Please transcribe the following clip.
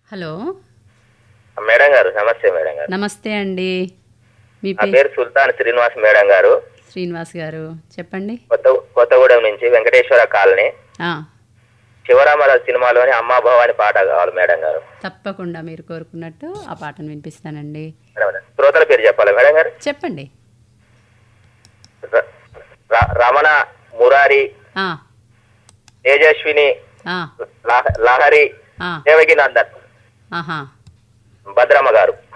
Hello madam గారు నమస్తే madam గారు నమస్తే అండి మీ నా పే పేరు సుల్తాన్ శ్రీనివాస్ మేడం గారు శ్రీనివాస్ గారు చెప్పండి కొత్త కొత్తగూడెం నుంచి వెంకటేశ్వర కాలనీ ఆ, శివరామల సినిమాలోని అమ్మా భవాని పాట కావాలి మేడం గారు తప్పకుండా మీరు కోరుకున్నట్టు ఆ పాటను వినిపిస్తానండి మేడం గారు. శ్రోతల పేరు చెప్పాలా మేడం గారు చెప్పండి ర- ర- రమణ మురారి ఆ, తేజస్విని ఆ, లహ- లహరి ఆ, దేవకి నందన్ ఆహా భద్రమ్మ గారు